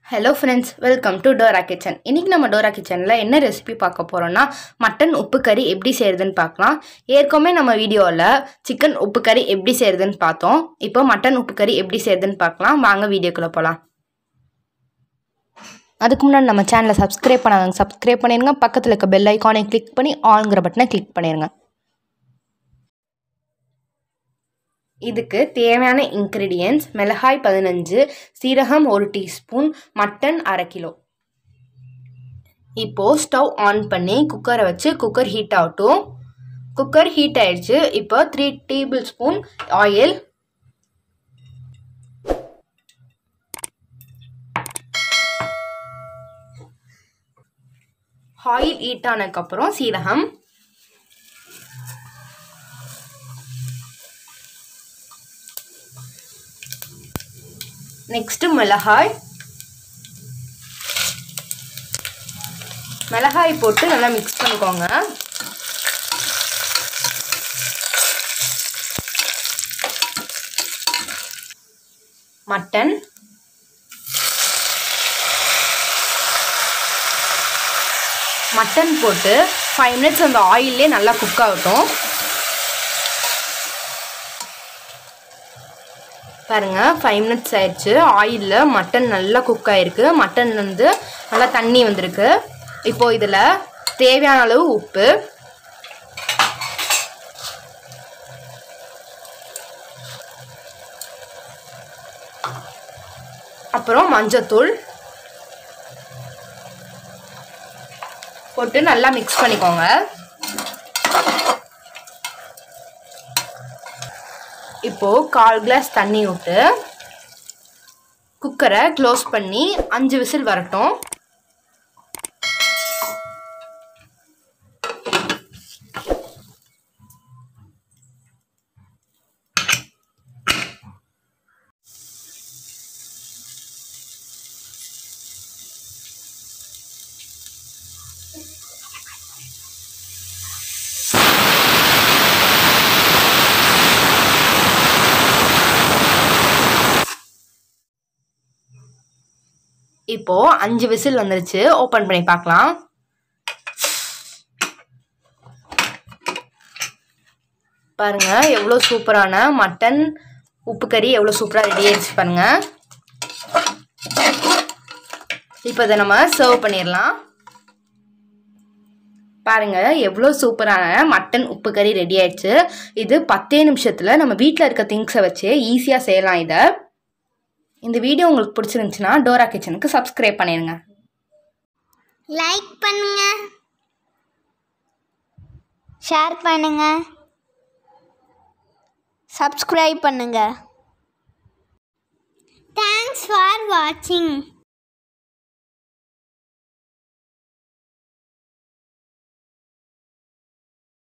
hello friends welcome to Dora kitchen இன்றைக்கி நம்ம Dora கிச்சனில் என்ன ரெசிபி பார்க்க போகிறோன்னா மட்டன் உப்பு கறி எப்படி செய்கிறதுன்னு பார்க்கலாம் ஏற்கனவே நம்ம வீடியோவில் சிக்கன் உப்பு கறி எப்படி செய்கிறதுன்னு பார்த்தோம் இப்போ மட்டன் உப்பு கறி எப்படி செய்கிறதுன்னு பார்க்கலாம் வாங்க வீடியோக்குள்ளே போகலாம் அதுக்கு முன்னாடி நம்ம சேனலை சப்ஸ்கிரைப் பண்ணாதவங்க சப்ஸ்கிரைப் பண்ணிடுங்க பக்கத்தில் இருக்க பெல் ஐக்கானை கிளிக் பண்ணி ஆளுங்கிற பட்டனை கிளிக் பண்ணிடுங்க இதுக்கு தேவையான இன்க்ரீடியன்ஸ் மிளகாய் பதினஞ்சு சீரகம் ஒரு டீஸ்பூன் மட்டன் அரை கிலோ இப்போது ஸ்டவ் ஆன் பண்ணி குக்கரை வச்சு குக்கர் ஹீட் ஆகட்டும் குக்கர் ஹீட் ஆயிடுச்சு இப்போ three tablespoon oil oil heat ஆனதுக்கப்புறம் சீரகம் நெக்ஸ்ட்டு மிளகாய் மிளகாய் போட்டு நல்லா மிக்ஸ் பண்ணிக்கோங்க மட்டன் மட்டன் போட்டு ஃபைவ் மினிட்ஸ் அந்த ஆயிலே நல்லா குக் ஆகட்டும் பாருங்கள் ஃபைவ் மினிட்ஸ் ஆயிடுச்சு ஆயிலில் மட்டன் நல்லா குக் ஆகிருக்கு மட்டன் வந்து நல்லா தண்ணி வந்திருக்கு இப்போது இதில் தேவையான அளவு உப்பு அப்புறம் மஞ்சத்தூள் போட்டு நல்லா மிக்ஸ் பண்ணிக்கோங்க இப்போது கால் கிளாஸ் தண்ணி விட்டு குக்கரை க்ளோஸ் பண்ணி அஞ்சு விசில் வரட்டும் இப்போது அஞ்சு விசில் வந்துருச்சு ஓப்பன் பண்ணி பார்க்கலாம் பாருங்க எவ்வளோ சூப்பரான மட்டன் உப்பு கறி எவ்வளோ சூப்பராக ரெடி ஆயிடுச்சு பாருங்க இப்போ இதை நம்ம சர்வ் பண்ணிடலாம் பாருங்க எவ்வளோ சூப்பரான மட்டன் உப்பு கறி ரெடி ஆயிடுச்சு இது பத்தே நிமிஷத்தில் நம்ம வீட்டில் இருக்க திங்ஸை வச்சு ஈஸியாக செய்யலாம் இதை இந்த வீடியோ உங்களுக்கு பிடிச்சிருந்துச்சுன்னா டோரா கிச்சனுக்கு சப்ஸ்கிரைப் பண்ணிடுங்க லைக் பண்ணுங்க ஷேர் பண்ணுங்க சப்ஸ்கிரைப் பண்ணுங்க தேங்க்ஸ் ஃபார் வாட்சிங்